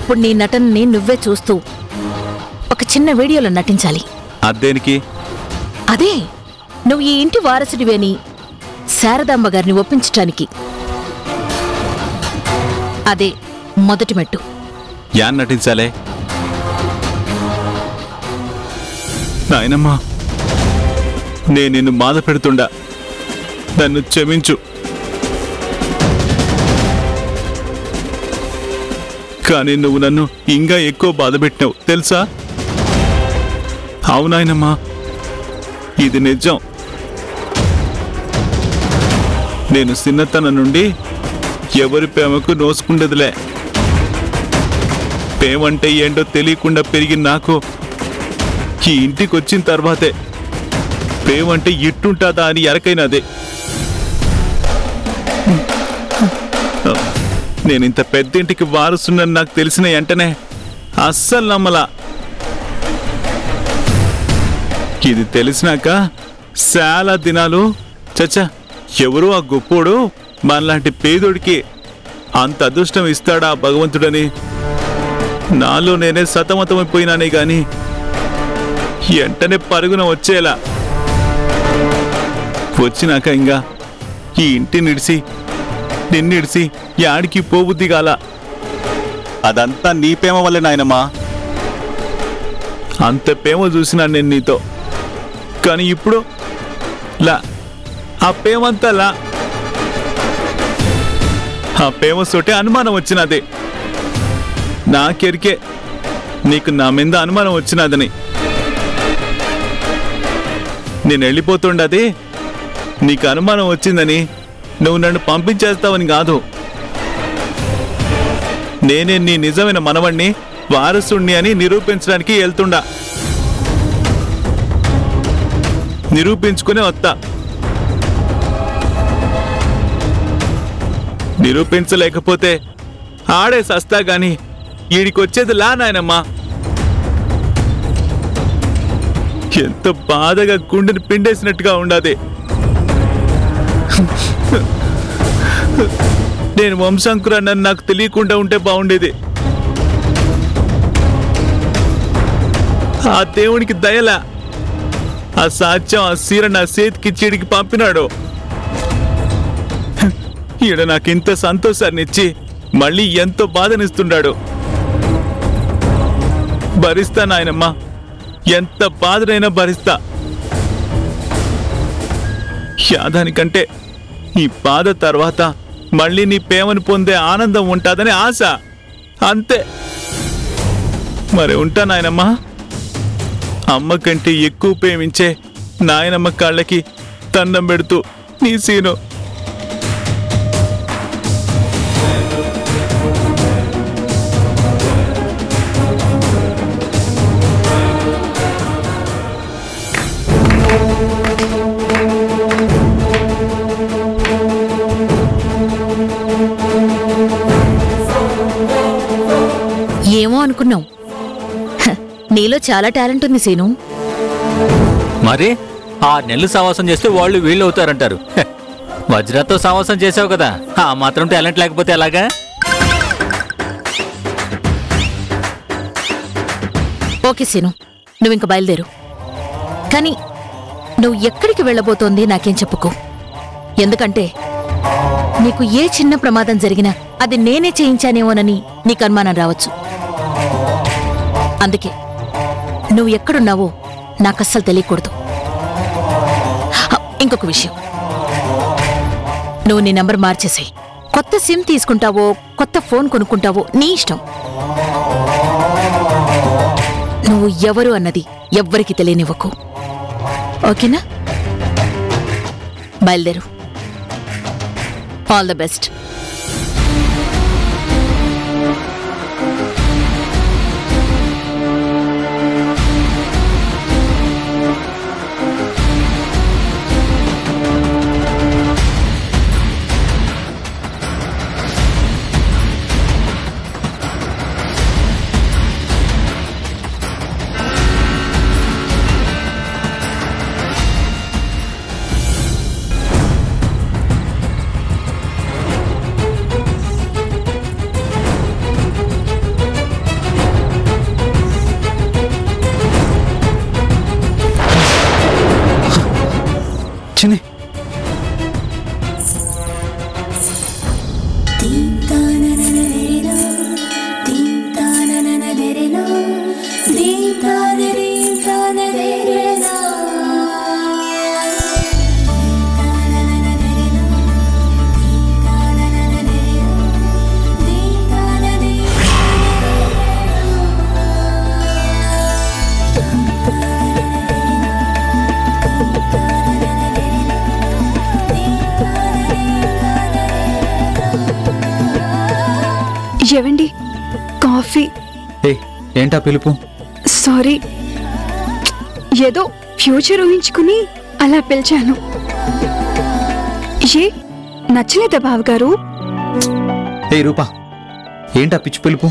ఇప్పుడు నీ నటనని నువ్వే చూస్తూ ఒక చిన్న వీడియోలో నటించాలి అదేనికి అదే నువ్వు ఈ ఇంటి వారసుడివి అని శారదాంబ గారిని ఒప్పించటానికి అదే మొదటి మెట్టు యాన్ నటించాలే నాయనమ్మా నేను నిన్ను బాధ పెడుతుండా నన్ను క్షమించు కానీ నువ్వు నన్ను ఇంకా ఎక్కువ బాధ పెట్టినావు తెలుసా అవునాయనమ్మా ఇది నిజం నేను చిన్నతనం నుండి ఎవరి ప్రేమకు నోసుకుండదులే ప్రేమంటే ఏంటో తెలియకుండా పెరిగిన నాకు ఈ ఇంటికి వచ్చిన తర్వాతే ప్రేమంటే ఇట్టుంటాదా అని ఎరకైనదే నేను ఇంత పెద్ద ఇంటికి వారసున్నని నాకు తెలిసిన వెంటనే అస్సలు నమ్మలా ఇది తెలిసినాక చాలా దినాలు చచ్చా ఎవరో ఆ గొప్పోడు మనలాంటి పేదోడికి అంత అదృష్టం ఇస్తాడా ఆ భగవంతుడని నాలో నేనే సతమతమైపోయినానే గాని వెంటనే పరుగున వచ్చేలా వచ్చినాక ఇంకా ఈ ఇంటి నిడిసి నిన్నిడిసి యాడికి పోబుద్ది గాల అదంతా నీ ప్రేమ వల్లే నాయనమ్మా అంత ప్రేమ చూసినా నేను నీతో కానీ ఇప్పుడు లా ఆ ప్రేమంతా లా ఆ ప్రేమ సోటే అనుమానం వచ్చినది నాకెరికే నీకు నా మీద అనుమానం వచ్చినదని నేను వెళ్ళిపోతుండది నీకు అనుమానం వచ్చిందని నువ్వు నన్ను పంపించేస్తావని కాదు నేనే నీ నిజమైన మనవణ్ణి వారసుణ్ణి అని నిరూపించడానికి వెళ్తుండా నిరూపించుకునే వస్తా నిరూపించలేకపోతే ఆడే సస్తా గాని ఈడికొచ్చేది లా నాయనమ్మా ఎంత బాధగా గుండెని పిండేసినట్టుగా ఉండాది నేను వంశంకురాన్నని నాకు తెలియకుండా ఉంటే బాగుండేది ఆ దేవునికి దయలా ఆ సాధ్యం ఆ సీర నా చేతికి చీడికి పంపినాడు ఈడ నాకింత సంతోషాన్ని ఇచ్చి మళ్ళీ ఎంతో బాధనిస్తున్నాడు భరిస్తా నాయనమ్మా ఎంత బాధనైనా భరిస్తా యాదానికంటే ఈ బాధ తర్వాత మళ్ళీ నీ ప్రేమను పొందే ఆనందం ఉంటుందని ఆశ అంతే మరి ఉంటా నాయనమ్మా అమ్మ కంటే ఎక్కువ ప్రేమించే నాయనమ్మ కాళ్ళకి దండం పెడుతూ నీ సీను ఏమో అనుకున్నావు హ, నీలో చాలా టాలెంట్ ఉంది సీను మరి ఆ నెలలు సావాసం చేస్తే వాళ్ళు వీళ్ళు అవుతారంటారు హె, వజ్రతో సావాసం చేసావు కదా ఆ మాత్రం టాలెంట్ లేకపోతే ఎలాగా ఓకే సీను నువ్వు ఇంక బయలుదేరు కానీ నువ్వు ఎక్కడికి వెళ్ళబోతోంది నాకేం చెప్పుకో ఎందుకంటే నీకు ఏ చిన్న ప్రమాదం జరిగినా అది నేనే చేయించానేమోనని నీకు అనుమానం రావచ్చు అందుకే నువ్వు ఎక్కడున్నావో నాకు అస్సలు తెలియకూడదు హ, ఇంకొక విషయం నువ్వు నీ నంబర్ మార్చేసేయ్ కొత్త సిమ్ తీసుకుంటావో కొత్త ఫోన్ కొనుక్కుంటావో నీ ఇష్టం నువ్వు ఎవరు అన్నది ఎవ్వరికి తెలియనివ్వకు ఓకేనా బయలుదేరు ఆల్ ద బెస్ట్ కాఫీ ఏ ఏంటా పిలుపు సారీ ఏదో ఫ్యూచర్ ఊహించుకుని అలా పిలిచాను ఏ నచ్చలేదా బావగారు ఏ రూపా ఏంటా పిచ్చి పిలుపు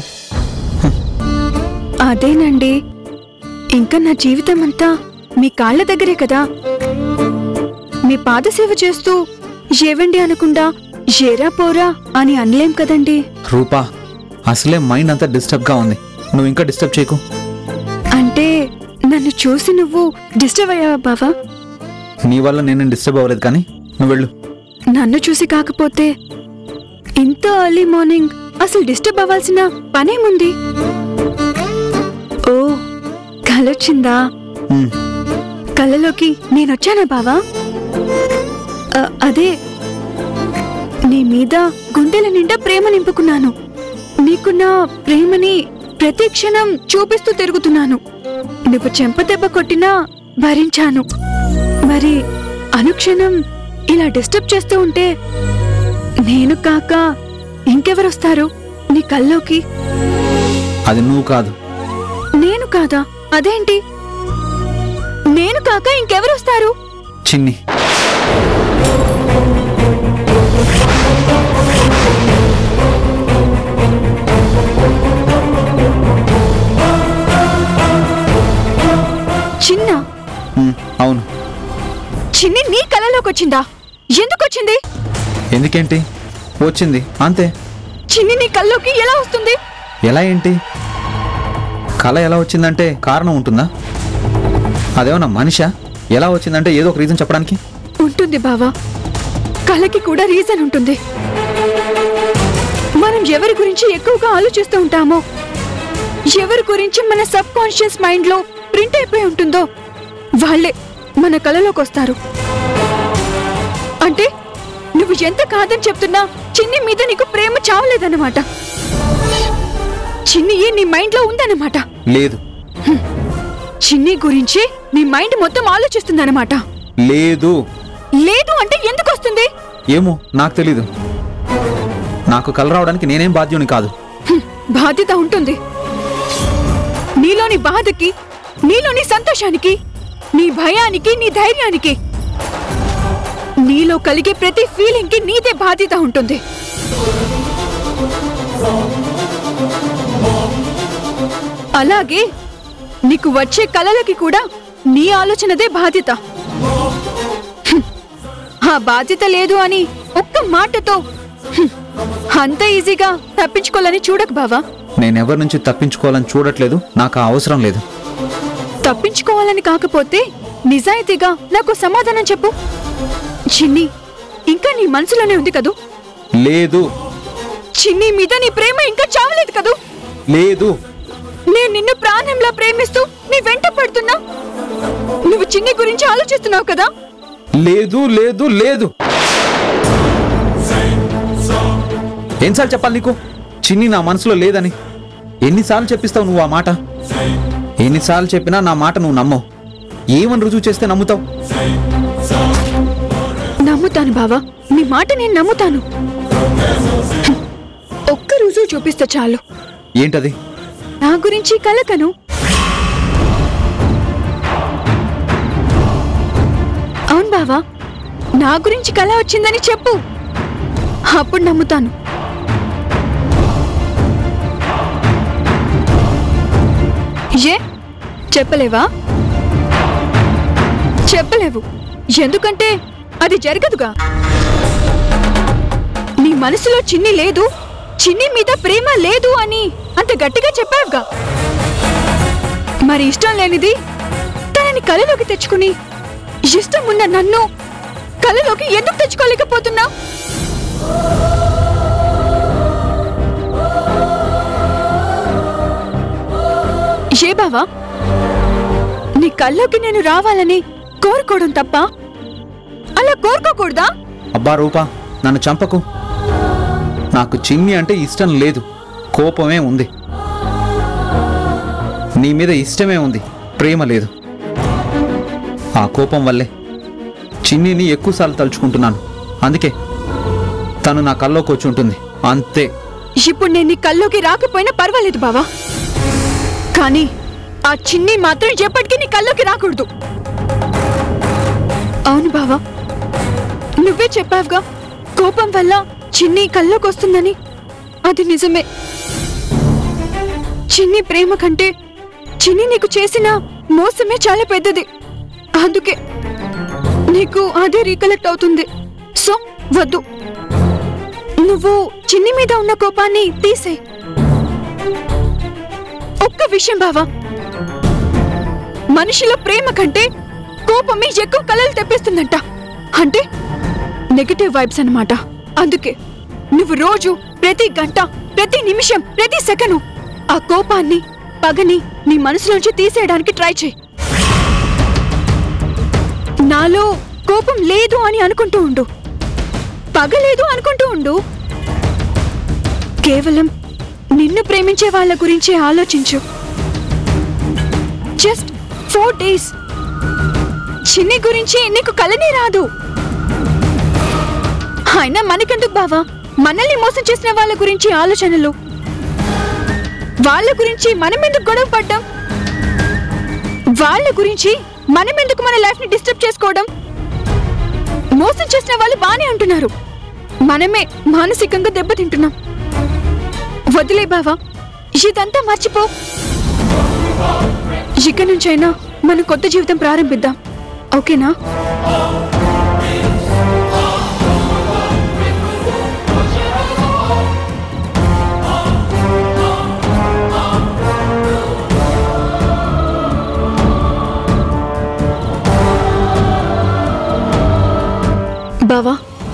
అదేనండి ఇంకా నా జీవితం అంతా మీ కాళ్ళ దగ్గరే కదా మీ పాదసేవ చేస్తూ ఏవండి అనకుండా ఏరా పోరా అని అనలేం కదండి రూపా అసలే మైండ్ అంతా డిస్టర్బ్గా ఉంది నువ్వు ఇంకా డిస్టర్బ్ చేయకు అంటే నన్ను చూసి నువ్వు డిస్టర్బ్ అయ్యావా బావా నీ వల్ల నేను డిస్టర్బ్ అవ్వలేదు కానీ నువ్వు వెళ్ళు నన్ను చూసి కాకపోతే ఇంత ఎర్లీ మార్నింగ్ అసలు డిస్టర్బ్ అవ్వాల్సిన పనేముంది ఓ కలొచ్చిందా ఉమ్, కళ్ళలోకి నేనొచ్చానా బావా అ, అదే నీ మీద గుండెల నిండా ప్రేమ నింపుకున్నాను నీకున్న ప్రేమని ప్రతి క్షణం చూపిస్తూ తిరుగుతున్నాను నువ్వు చెంపదెబ్బ కొట్టినా భరించాను మరి అనుక్షణం ఇలా డిస్టర్బ్ చేస్తూ ఉంటే నేను కాక ఇంకెవరొస్తారు నీ కల్లోకి అది నువ్వు కాదు నేను కాదా అదేంటి నేను కాక ఇంకెవరొస్తారు చిన్ని చిన్న ఉమ్, అవును చిన్ని నీ కలలోకి వచ్చిందా ఎందుకు వచ్చింది ఎందుకేంటి వచ్చింది అంతే చిన్ని నీ కల్లోకి ఎలా వస్తుంది ఎలా ఏంటి కళ ఎలా వచ్చిందంటే కారణం ఉంటుందా అదేమన్నా మనిషా ఎలా వచ్చిందంటే ఏదో ఒక రీజన్ చెప్పడానికి ఉంటుంది బావా కళకి కూడా రీజన్ ఉంటుంది మనం ఎవరి గురించి ఎక్కువగా ఆలోచిస్తూ ఉంటామో ఎవరి గురించి మన సబ్ కాన్షియస్ మైండ్ లో ప్రింట్ అయిపోయి ఉంటుందో వాళ్ళే మన కళలోకి వస్తారు అంటే నువ్వు ఎంత కాదని చెప్తున్నా చిన్ని మీద నీకు ప్రేమ చావలేదన్నమాట చిన్ని నీ మైండ్ లో ఉందన్నమాట లేదు చిన్ని గురించి నీ మైండ్ మొత్తం ఆలోచిస్తుందన్నమాట లేదు లేదు అంటే ఎందుకు వస్తుంది ఏమో నాకు తెలీదు నాకు కల రావడానికి నేనేం బాధ్యుని కాదు హ్మ్, బాధ్యత ఉంటుంది నీలోని బాధకి నీలోని సంతోషానికి నీ భయానికి నీ ధైర్యానికి నీలో కలిగే ప్రతి ఫీలింగ్ కి నీదే బాధ్యత ఉంటుంది అలాగే నీకు వచ్చే కలలకి కూడా నీ ఆలోచనదే బాధ్యత హ్మ్, ఆ బాధ్యత లేదు అని ఒక్క మాటతో హ్మ్, అంత ఈజీగా తప్పించుకోవాలని చూడకు బావా నేనెవరి నుంచి తప్పించుకోవాలని చూడట్లేదు నాకు ఆ అవసరం లేదు తప్పించుకోవాలని కాకపోతే నిజాయితీగా నాకు సమాధానం చెప్పు చిన్ని ఇంకా నీ మనసులోనే ఉంది కదూ లేదు చిన్ని మీద నీ ప్రేమ ఇంకా చావలేదు కదూ లేదు నేను నిన్ను ప్రాణంలా ప్రేమిస్తూ నీ వెంట పడుతున్నా నువ్వు చిన్ని గురించి ఆలోచిస్తున్నావు కదా లేదు లేదు లేదు ఎన్నిసార్లు చెప్పాలి నీకు చిన్ని నా మనసులో లేదని ఎన్నిసార్లు చెప్పిస్తావు నువ్వు ఆ మాట ఎన్నిసార్లు చెప్పినా నా మాట నువ్వు నమ్మవు ఏమని రుజువు చేస్తే నమ్ముతావు నమ్ముతాను బావా నీ మాట నేను నమ్ముతాను హ్మ్. ఒక్క రుజువు చూపిస్తే చాలు ఏంటది నా గురించి కలకను అవును బావా నా గురించి కల వచ్చిందని చెప్పు అప్పుడు నమ్ముతాను ఏ చెప్పలేవా చెప్పలేవు ఎందుకంటే అది జరగదుగా నీ మనసులో చిన్ని లేదు చిన్ని మీద ప్రేమ లేదు అని అంత గట్టిగా చెప్పావుగా మరి ఇష్టం లేనిది తనని కలలోకి తెచ్చుకుని ఇష్టం ఉన్న నన్ను కలలోకి ఎందుకు తెచ్చుకోలేకపోతున్నా ఏ బావా నీ కల్లోకి నేను రావాలని కోరుకోవడం తప్ప అలా కోరుకోకూడదా అబ్బా రూపా నన్ను చంపకు నాకు చిన్ని అంటే ఇష్టం లేదు కోపమే ఉంది నీ మీద ఇష్టమే ఉంది ప్రేమ లేదు ఆ కోపం వల్లే చిన్నిని ఎక్కువసార్లు తలుచుకుంటున్నాను అందుకే తను నా కల్లోకి వచ్చి ఉంటుంది అంతే ఇప్పుడు నేను నీ కల్లోకి రాకపోయినా పర్వాలేదు బావా కానీ ఆ చిన్ని మాత్రం ఎప్పటికీ నీ కల్లోకి రాకూడదు అవును బావా నువ్వే చెప్పావుగా కోపం వల్ల చిన్ని కల్లోకి వస్తుందని అది నిజమే చిన్ని ప్రేమ కంటే చిన్ని నీకు చేసిన మోసమే చాలా పెద్దది అందుకే నీకు అదే రీకలెక్ట్ అవుతుంది సో వద్దు నువ్వు చిన్ని మీద ఉన్న కోపాన్ని తీసే ఒక్క విషయం బావా మనిషిలో ప్రేమ కంటే కోపమే ఎక్కువ కలలు తెప్పిస్తుందంట అంటే నెగటివ్ వైబ్స్ అన్నమాట అందుకే నువ్వు రోజు ప్రతి గంట ప్రతి నిమిషం ప్రతి సెకను ఆ కోపాన్ని పగని నీ మనసులోంచి తీసేయడానికి ట్రై చేయి నాలో కోపం లేదు అని అనుకుంటూ ఉండు పగ లేదు అనుకుంటూ ఉండు కేవలం నిన్ను ప్రేమించే వాళ్ళ గురించి ఆలోచించు జస్ట్ ఫోర్ డేస్ చిన్ని గురించి నీకు కలనే రాదు అయినా మనకెందుకు బావా మనల్ని మోసం చేసిన వాళ్ళ గురించి ఆలోచనలు వాళ్ళ గురించి మనం ఎందుకు గొడవ పడ్డాం వాళ్ళ గురించి మనం ఎందుకు మన లైఫ్ ని డిస్టర్బ్ చేసుకోవడం మోసం చేసిన వాళ్ళు బానే అంటున్నారు మనమే మానసికంగా దెబ్బతింటున్నాం వదిలే బావా ఇదంతా మర్చిపో ఇక నుంచైనా మనం కొత్త జీవితం ప్రారంభిద్దాం ఓకేనా బావా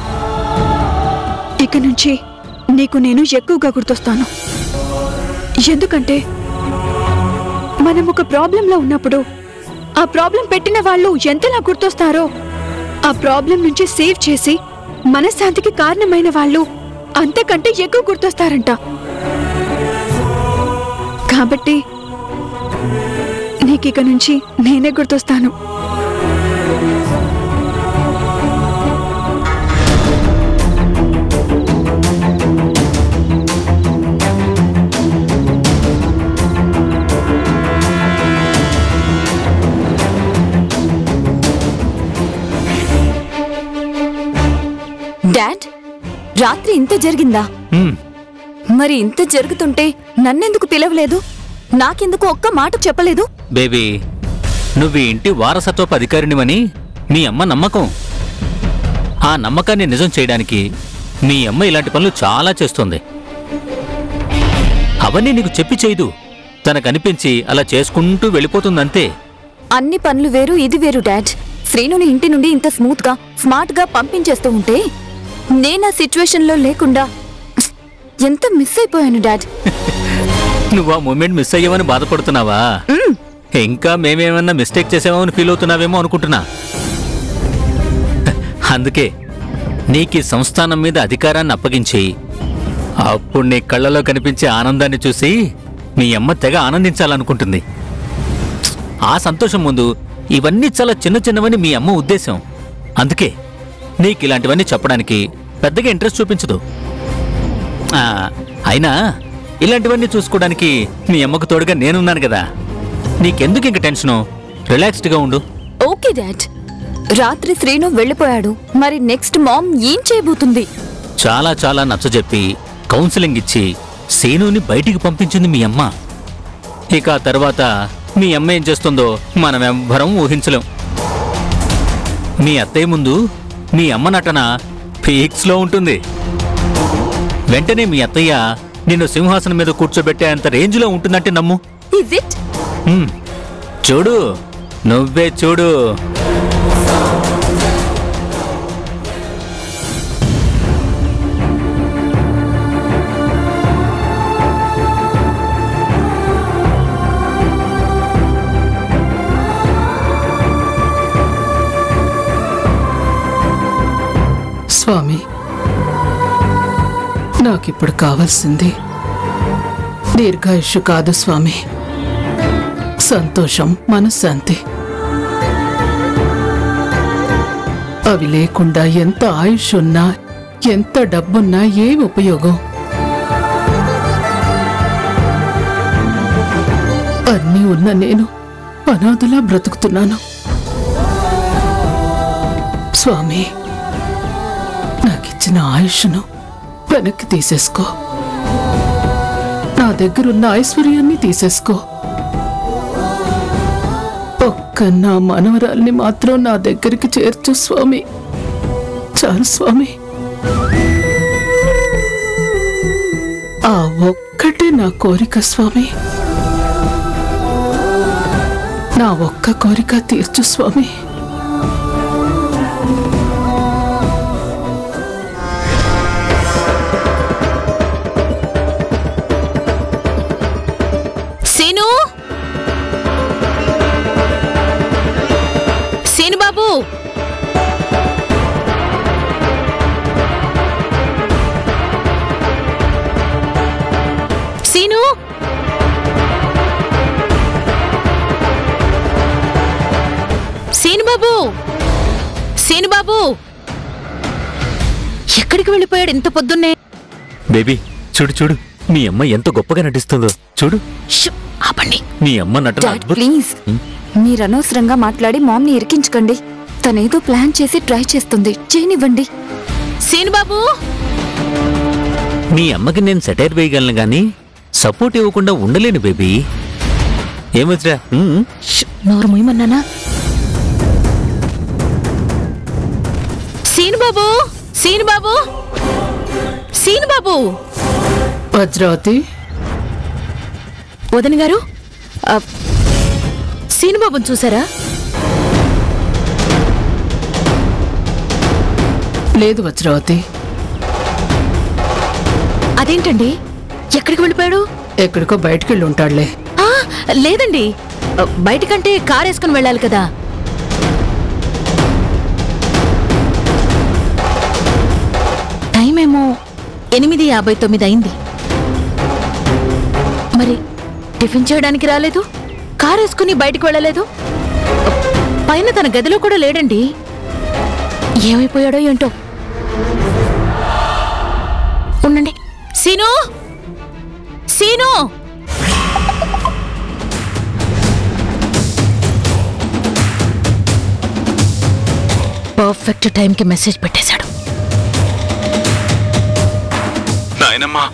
ఇక నుంచి నీకు నేను ఎక్కువగా గుర్తొస్తాను ఎందుకంటే మనం ఒక ప్రాబ్లంలో ఉన్నప్పుడు ఆ ప్రాబ్లం పెట్టిన వాళ్ళు ఎంతలా గుర్తొస్తారో ఆ ప్రాబ్లం నుంచి సేవ్ చేసి మనశ్శాంతికి కారణమైన వాళ్ళు అంతకంటే ఎక్కువ గుర్తొస్తారంట కాబట్టి నీకిక నుంచి నేనే గుర్తొస్తాను డాడ్ రాత్రి ఇంత జరిగిందా హ్మ్, మరి ఇంత జరుగుతుంటే నన్నెందుకు పిలవలేదు నాకెందుకు ఒక్క మాట చెప్పలేదు బేబీ నువ్వు ఈ ఇంటి వారసత్వపు అధికారినివని మీ అమ్మ నమ్మకం ఆ నమ్మకాన్ని నిజం చేయడానికి మీ అమ్మ ఇలాంటి పనులు చాలా చేస్తుంది అవన్నీ నీకు చెప్పి చేయదు తనకు అనిపించి అలా చేసుకుంటూ వెళ్ళిపోతుందంతే అన్ని పనులు వేరు ఇది వేరు డాడ్ శ్రీనుని ఇంటి నుండి ఇంత స్మూత్ గా స్మార్ట్ గా పంపించేస్తూ ఉంటే నేను ఆ సిచ్యువేషన్ లో లేకుండా ఎంత మిస్ అయిపోయాను డాడ్ నువ్వు ఆ మూమెంట్ మిస్ అయ్యావని బాధపడుతున్నావా ఇంకా మేమేమన్నా మిస్టేక్ చేసామని ఫీల్ అవుతున్నావేమో అనుకుంటున్నా అందుకే నీకు ఈ సంస్థానం మీద అధికారాన్ని అప్పగించి అప్పుడు నీ కళ్ళలో కనిపించే ఆనందాన్ని చూసి మీ అమ్మ తెగ ఆనందించాలనుకుంటుంది ఆ సంతోషం ముందు ఇవన్నీ చాలా చిన్న చిన్నవని మీ అమ్మ ఉద్దేశం అందుకే నీకు ఇలాంటివన్నీ చెప్పడానికి పెద్దగా ఇంట్రెస్ట్ చూపించదు ఆ, అయినా ఇలాంటివన్నీ చూసుకోవడానికి మీ అమ్మకు తోడుగా నేనున్నాను కదా నీకెందుకు ఇంక టెన్షను రిలాక్స్డ్గా ఉండు ఓకే డాడ్ రాత్రి శ్రీను వెళ్ళిపోయాడు మరి నెక్స్ట్ మామ్ ఏం చేయబోతుంది చాలా చాలా నచ్చజెప్పి కౌన్సిలింగ్ ఇచ్చి సేనుని బయటికి పంపించింది మీ అమ్మ ఇక ఆ తర్వాత మీ అమ్మ ఏం చేస్తుందో మనం ఎవ్వరం ఊహించలేం మీ అత్తయ్య ముందు మీ అమ్మ నటన పీక్స్లో ఉంటుంది వెంటనే మీ అత్తయ్య నిన్ను సింహాసనం మీద కూర్చోబెట్టే అంత రేంజ్లో ఉంటుందంటే నమ్ము ఇజ్ ఇట్ హ్మ్. చూడు నువ్వే చూడు స్వామి నాకిప్పుడు కావాల్సింది దీర్ఘాయుష్ కాదు స్వామి సంతోషం మనశ్శాంతి అవి లేకుండా ఎంత ఆయుష్ ఉన్నా ఎంత డబ్బున్నా ఏం ఉపయోగం అన్నీ ఉన్న నేను అనాథలా బ్రతుకుతున్నాను స్వామి నాకిచ్చిన ఆయుష్ను వెనక్కి తీసేసుకో నా దగ్గరున్న ఐశ్వర్యాన్ని తీసేసుకో ఒక్క నా మనవరాల్ని మాత్రం నా దగ్గరికి చేర్చు స్వామి చాలు స్వామి ఆ ఒక్కటే నా కోరిక స్వామి నా ఒక్క కోరిక తీర్చు స్వామి సీను సీను బాబు సీను సీను బాబు సీను బాబు ఎక్కడికి వెళ్ళిపోయాడు ఇంత పొద్దున్నే బేబీ చూడు చూడు మీ అమ్మ ఎంత గొప్పగా నటిస్తుందో చూడు ష్, ఆపండి మీ అమ్మ నటన డాడ్ అద్భుతం ప్లీజ్ మీరు అనవసరంగా మాట్లాడి మామ్ని ఇరికించకండి తనేదో ప్లాన్ చేసి ట్రై చేస్తుంది చేయనివ్వండి సీను బాబు మీ అమ్మకి నేను సెటైర్ వేయగలను గాని సపోర్ట్ ఇవ్వకుండా ఉండలేను బేబీ ఏమొచ్చిరా ష్, నోరు మూయమన్నానా సీను బాబు సీను బాబు సీను బాబు వజ్రావతి వదిన గారు ఆ, సీను బాబుని చూసారా లేదు వజ్రావతి అదేంటండి ఎక్కడికి వెళ్ళిపోయాడు ఎక్కడికో బయటికి వెళ్ళి ఉంటాడులే ఆ, లేదండి ఆ, బయటికంటే కార్ వేసుకుని వెళ్ళాలి కదా టైం ఏమో ఎనిమిది యాభై తొమ్మిది అయింది మరి టిఫిన్ చేయడానికి రాలేదు కార్ వేసుకుని బయటికి వెళ్ళలేదు పైన తన గదిలో కూడా లేడండి ఏమైపోయాడో ఏంటో ఉండండి సీను సీను పర్ఫెక్ట్ టైంకి మెసేజ్ పెట్టేశాడు నాయనమ్మా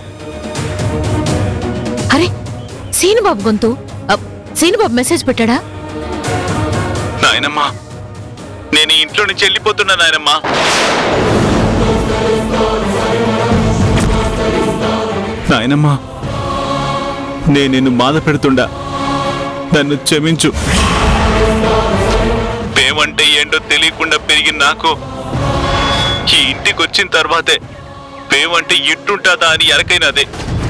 అరే సీనుబాబు గొంతు అ, సీనుబాబు మెసేజ్ పెట్టాడా నాయనమ్మా నేను ఈ ఇంట్లో నుంచి వెళ్ళిపోతున్నా నాయనమ్మా నాయనమ్మా నేను నిన్ను బాధ పెడుతుండా నన్ను క్షమించు పేమంటే ఏంటో తెలియకుండా పెరిగిన నాకు ఈ ఇంటికి వచ్చిన తర్వాతే పేమంటే ఇట్టుంటాదా అని ఎరకైనదే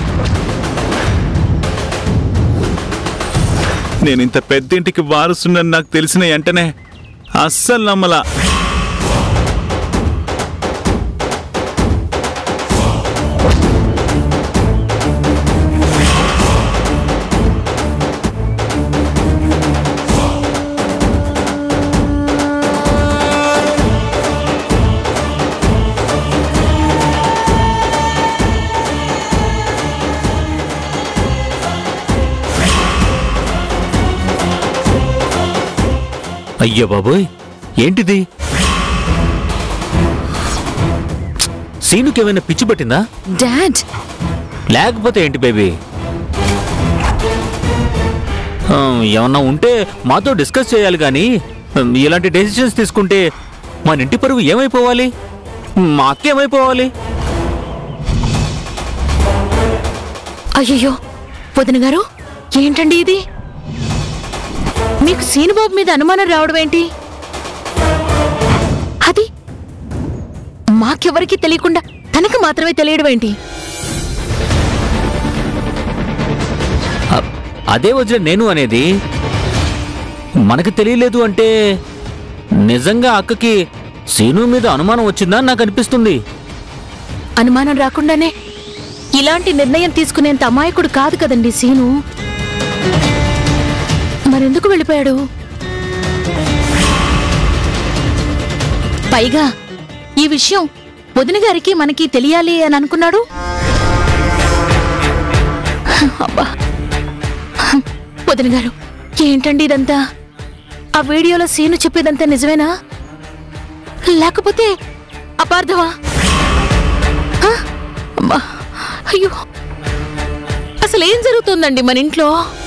నేను ఇంత పెద్ద ఇంటికి వారసున్నని నాకు తెలిసిన వెంటనే అస్సలు నమ్మలా అయ్యో బాబోయ్ ఏంటిది సీనుకేమైనా పిచ్చి పట్టిందా డాడ్ లేకపోతే ఏంటి బేబీ ఆ, ఏమన్నా ఉంటే మాతో డిస్కస్ చేయాలి కానీ ఇలాంటి డెసిషన్స్ తీసుకుంటే మన ఇంటి పరువు ఏమైపోవాలి మా అక్క ఏమైపోవాలి అయ్యయ్యో వదిన గారు ఏంటండి ఇది మీకు సీనుబాబు మీద అనుమానం రావడం ఏంటి అది మాకెవరికి తెలియకుండా తనకు మాత్రమే తెలియడం ఏంటి అ- అదే వజ్ర నేను అనేది మనకు తెలియలేదు అంటే నిజంగా అక్కకి సీను మీద అనుమానం వచ్చిందా అని నాకు అనిపిస్తుంది అనుమానం రాకుండానే ఇలాంటి నిర్ణయం తీసుకునేంత అమాయకుడు కాదు కదండి సీను మరెందుకు వెళ్ళిపోయాడు పైగా ఈ విషయం వదిన గారికి మనకి తెలియాలి అని అనుకున్నాడు అబ్బా వదిన గారు ఏంటండి ఇదంతా ఆ వీడియోలో సీను చెప్పేదంతా నిజమేనా లేకపోతే అపార్థమా ఆ? అమ్మా, అయ్యో అసలు ఏం జరుగుతుందండి మన ఇంట్లో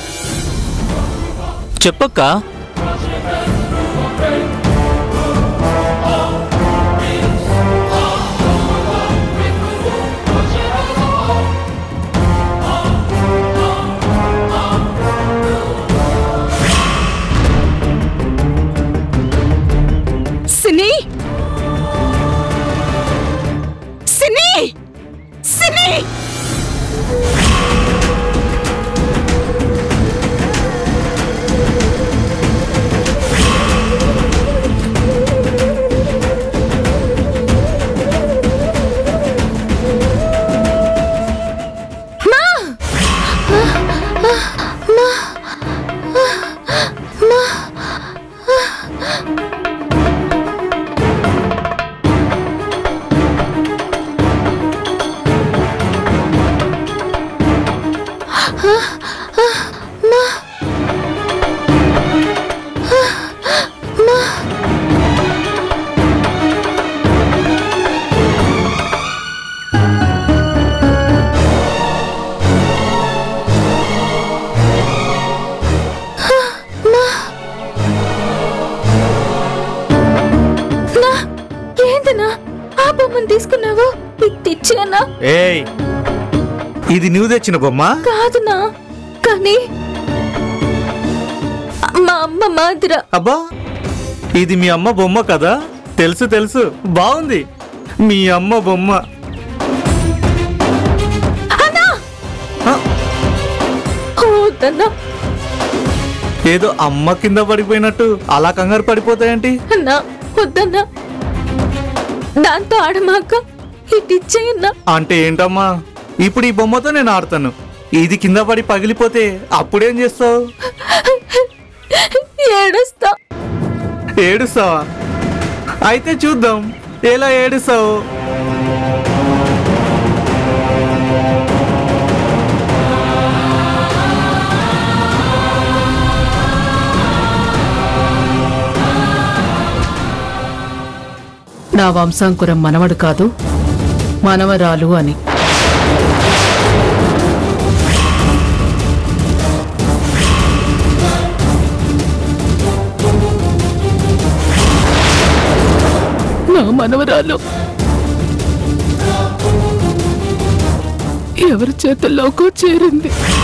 చెప్పక్క సిని సిని సిని ఏంటన్నా ఆ బొమ్మను తీసుకున్నావు ఇది తెచ్చానా ఏయ్ ఇది నువ్వు తెచ్చిన బొమ్మ కాదునా కానీ మా అమ్మ మాదిర అబ్బా ఇది మీ అమ్మ బొమ్మ కదా తెలుసు తెలుసు బాగుంది మీ అమ్మ బొమ్మ ఆ, వద్దన్నా ఏదో అమ్మ కింద పడిపోయినట్టు అలా కంగారు పడిపోతాయంటి అన్నా వద్దన్నా దాంతో ఆడమాక ఇటు ఇచ్చేయన్నా అంటే ఏంటమ్మా ఇప్పుడు ఈ బొమ్మతో నేను ఆడతాను ఇది కింద పడి పగిలిపోతే అప్పుడేం చేస్తావు ఏడుస్తా ఏడుస్తావా అయితే చూద్దాం ఎలా ఏడుస్తావు నా వంశాంకురం మనవడు కాదు మనవరాలు అని నా మనవరాలు ఎవరి చేతుల్లోకో చేరింది